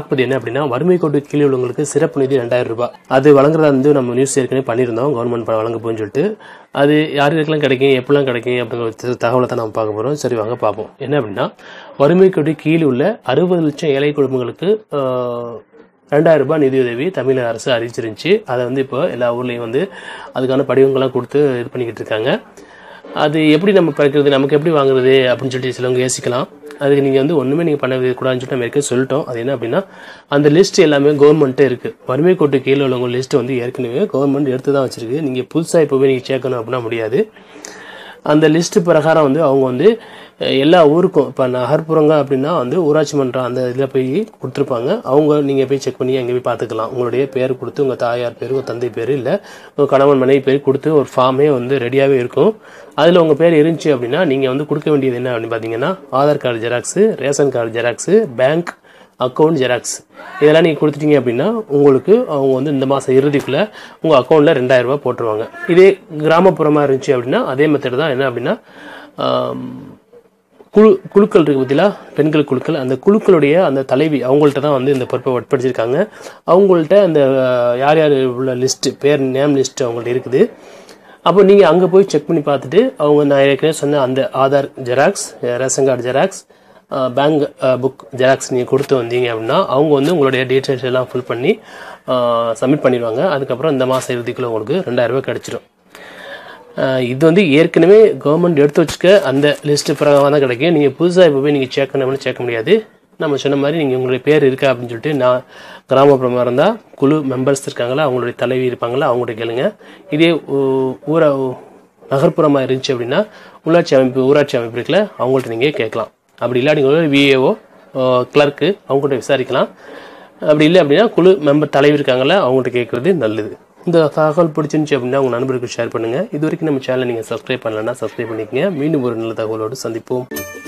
பார்ப்பது என்ன அப்படின்னா வறுமை கோட்டு கீழே உள்ளவங்களுக்கு சிறப்பு நிதி ரெண்டாயிரம் ரூபாய் அது வழங்குறதா வந்து நம்ம நியூஸ் ஏற்கனவே பண்ணியிருந்தோம் கவர்மெண்ட் வழங்க போகுன்னு சொல்லிட்டு அது யார் யாருக்கெல்லாம் கிடைக்கும் எப்படிலாம் கிடைக்கும் அப்படிங்கிற ஒரு தகவலை தான் நம்ம பார்க்க போகிறோம் சரி வாங்க பார்ப்போம் என்ன அப்படின்னா வறுமை கோட்டு கீழே உள்ள அறுபது லட்சம் ஏழை குடும்பங்களுக்கு ஆஹ், ரெண்டாயிரம் ரூபாய் நிதியுதவி தமிழக அரசு அறிவிச்சிருந்துச்சு அதை வந்து இப்போ எல்லா ஊர்லேயும் வந்து அதுக்கான படிவங்கள்லாம் கொடுத்து இது பண்ணிக்கிட்டு இருக்காங்க அது எப்படி நம்ம பறிக்கிறது நமக்கு எப்படி வாங்குறது அப்படின்னு சொல்லிட்டு சிலவங்க யோசிக்கலாம் அதுக்கு நீங்கள் வந்து ஒன்றுமே நீங்கள் பண்ண கூடாதுன்னு சொல்லிட்டு நம்ம ஏற்கனவே சொல்லிட்டோம் அது என்ன அப்படின்னா அந்த லிஸ்ட் எல்லாமே கவர்மெண்ட்டே இருக்குது வறுமை கோட்டு கீழே உள்ளவங்க லிஸ்ட் வந்து ஏற்கனவே கவர்மெண்ட் எடுத்து தான் வச்சிருக்கு நீங்கள் புதுசாக இப்போவே நீங்கள் சேர்க்கணும் அப்படின்னா முடியாது அந்த லிஸ்ட் பிரகாரம் வந்து அவங்க வந்து அஹ், எல்லா ஊருக்கும் இப்போ நகர்ப்புறங்க அப்படின்னா வந்து ஊராட்சி மன்றம் அந்த இதில் போய் கொடுத்துருப்பாங்க அவங்க நீங்கள் போய் செக் பண்ணி அங்கே போய் பார்த்துக்கலாம் உங்களுடைய பேர் கொடுத்து உங்கள் தாயார் பேர் உங்கள் தந்தை பேர் இல்லை உங்கள் கணவன் மனைவி பேர் கொடுத்து ஒரு ஃபார்மே வந்து ரெடியாகவே இருக்கும் அதில் உங்கள் பேர் இருந்துச்சு அப்படின்னா நீங்கள் வந்து கொடுக்க வேண்டியது என்ன அப்படின்னு பார்த்தீங்கன்னா Aadhaar card xerox ration card xerox bank account xerox இதெல்லாம் நீங்கள் கொடுத்துட்டீங்க அப்படின்னா உங்களுக்கு அவங்க வந்து இந்த மாதம் இறுதிக்குள்ளே உங்கள் அக்கௌண்ட்டில் ரெண்டாயிரம் ரூபாய் போட்டுருவாங்க இதே கிராமப்புறமாக இருந்துச்சு அப்படின்னா அதே மெத்தட் தான் என்ன அப்படின்னா ஆம், குழு குழுக்கள் இருக்கு பார்த்தீங்களா பெண்கள் குழுக்கள் அந்த குழுக்களுடைய அந்த தலைவி அவங்கள்ட்ட தான் வந்து இந்த பொறுப்பை உட்படுத்திருக்காங்க அவங்கள்ட்ட அந்த அஹ், யார் யார் உள்ள லிஸ்ட் பேர் நேம் லிஸ்ட் அவங்கள்ட்ட இருக்குது அப்போ நீங்கள் அங்கே போய் செக் பண்ணி பார்த்துட்டு அவங்க நான் ஏற்கனவே சொன்ன அந்த Aadhaar xerox ration card xerox bank book xerox நீங்கள் கொடுத்து வந்தீங்க அப்படின்னா அவங்க வந்து உங்களுடைய டீட்டெயில்ஸ் எல்லாம் ஃபில் பண்ணி சப்மிட் பண்ணிடுவாங்க அதுக்கப்புறம் இந்த மாதம் இறுதிக்குள்ள உங்களுக்கு ரெண்டாயிரம் ரூபாய் கிடச்சிரும் ஆஹ் இது வந்து ஏற்கனவே கவர்மெண்ட் எடுத்து வச்சுக்க அந்த லிஸ்ட் பிரகாரம் தான் கிடைக்கும் நீங்கள் புதுசாக இப்போ போய் நீங்கள் சேர்க்கணும்னு சேர்க்க முடியாது நம்ம சொன்ன மாதிரி நீங்கள் உங்களுடைய பேர் இருக்கா அப்படின்னு சொல்லிட்டு நான் கிராமப்புறமாக இருந்தால் குழு மெம்பர்ஸ் இருக்காங்களா அவங்களுடைய தலைவி இருப்பாங்களா அவங்கள்ட்ட கேளுங்க இதே ஊ- ஊரா நகர்ப்புறமாக இருந்துச்சு அப்படின்னா உள்ளாட்சி அமைப்பு ஊராட்சி அமைப்பு இருக்குல்ல அவங்கள்ட்ட நீங்கள் கேட்கலாம் அப்படி இல்லாட்டி விஏஓ கிளர்க்கு அவங்கள்ட்ட விசாரிக்கலாம் அப்படி இல்லை அப்படின்னா குழு மெம்பர் தலைவர் இருக்காங்களா அவங்கள்ட்ட கேட்குறது நல்லது இந்த தகவல் பிடிச்சிருந்துச்சு அப்படின்னா உங்கள் நண்பருக்கு ஷேர் பண்ணுங்கள் இது வரைக்கும் நம்ம சேனலை நீங்கள் சப்ஸ்கிரைப் பண்ணலன்னா சப்ஸ்கிரைப் பண்ணிக்கங்க மீண்டும் ஒரு நல்ல தகவலோடு சந்திப்போம்